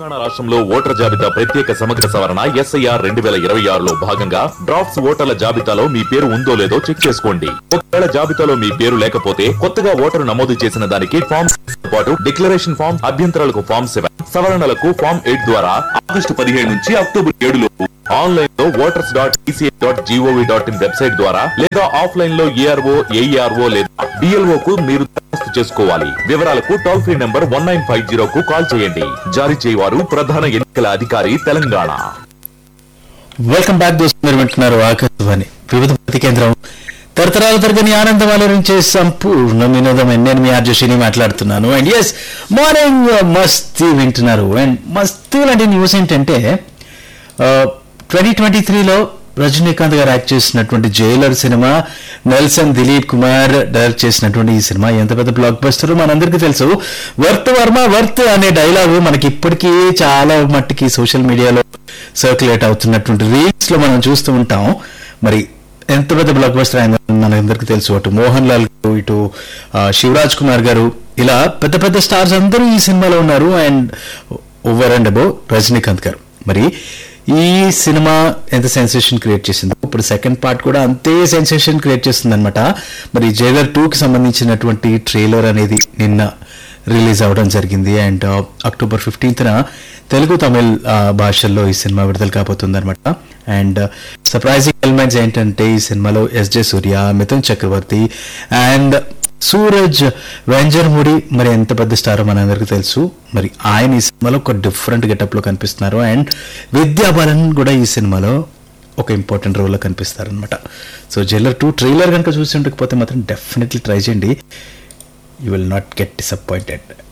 తెలంగాణ రాష్ట్రంలో ఓటర్ జాబితా ప్రత్యేక సమగ్ర సవరణ ఎస్ఐఆర్ రెండు వేల ఇరవై ఆరులో భాగంగా డ్రాఫ్ట్స్ ఓటర్ల జాబితాలో మీ పేరు ఉందో లేదో చెక్ చేసుకోండి ఒకవేళ జాబితాలో మీ పేరు లేకపోతే కొత్తగా ఓటరు నమోదు చేసిన దానికి ఫామ్ తో పాటు డిక్లరేషన్ ఫామ్ అభ్యంతరాలకు ఫామ్ సెవెన్ సవరణలకు ఫామ్ ఎయిట్ ద్వారా ఆగస్టు పదిహేడు నుంచి అక్టోబర్ ఏడు లోపు ఆన్లైన్ లో voters dot ECI dot gov dot in website ద్వారా లేదా ఆఫ్లైన్ లో ఏఆర్ఓ ఏఈఆర్ఓ లేదా డిఎల్ఓ కు మీరు దరఖాస్తు చేసుకోవాలి వివరాలకు toll free number one nine five zero కు కాల్ చేయండి జారీ చేయవారు ప్రధాన ఎన్నికల అధికారి తెలంగాణ వెల్కమ్ బ్యాక్ దోస్తు మీరు వింటున్నారు ఆకాశవాణి వివిధ ప్రతి కేంద్రం తరతరాల తరగని ఆనందం అలరించే సంపూర్ణ వినోదం నేను మీ ఆర్జశిని మాట్లాడుతున్నాను అండ్ ఎస్ మార్నింగ్ మస్తీ వింటున్నారు అండ్ మస్తీ లాంటి న్యూస్ ఏంటంటే ట్వంటీ ట్వంటీ త్రీలో రజనీకాంత్ గారు యాక్ట్ చేసినటువంటి Jailer cinema Nelson Dilip Kumar direct చేసినటువంటి ఈ సినిమా ఎంత పెద్ద బ్లాక్ బస్టర్ మనందరికీ తెలుసు వర్త్ వర్మ వర్త్ అనే డైలాగ్ మనకి ఇప్పటికీ చాలా మట్టికి సోషల్ మీడియాలో సర్క్యులేట్ అవుతున్నటువంటి రీల్స్ లో మనం చూస్తూ ఉంటాం మరి ఎంత పెద్ద బ్లాక్ బస్టర్ అయిందో మనందరికీ తెలుసు అటు మోహన్ లాల్ గారు ఇటు ఆ, శివరాజ్ కుమార్ గారు ఇలా పెద్ద పెద్ద స్టార్స్ అందరూ ఈ సినిమాలో ఉన్నారు and over and above Rajinikanth garu మరి ఈ సినిమా ఎంత సెన్సేషన్ క్రియేట్ చేసిందో ఇప్పుడు సెకండ్ పార్ట్ కూడా అంతే సెన్సేషన్ క్రియేట్ చేస్తుంది అనమాట మరి జైలర్ టూ కి సంబంధించినటువంటి ట్రైలర్ అనేది నిన్న రిలీజ్ అవ్వడం జరిగింది అండ్ అక్టోబర్ ఫిఫ్టీన్త్న తెలుగు తమిళ్ ఆ, భాషల్లో ఈ సినిమా విడుదల కాబోతుంది అనమాట అండ్ సర్ప్రైజింగ్ ఎలిమెంట్స్ ఏంటంటే ఈ సినిమాలో ఎస్జే సూర్య మిథున్ చక్రవర్తి అండ్ సూరజ్ వెంజర్ముడి మరి ఎంత పెద్ద స్టార్ మనందరికీ తెలుసు మరి ఆయన ఈ సినిమాలో ఒక డిఫరెంట్ గెటప్ లో కనిపిస్తున్నారు అండ్ విద్యా బాలన్ కూడా ఈ సినిమాలో ఒక ఇంపార్టెంట్ రోల్లో కనిపిస్తారనమాట సో జైలర్ టూ ట్రైలర్ కనుక చూసి ఉండకపోతే మాత్రం డెఫినెట్లీ ట్రై చేయండి you will not get disappointed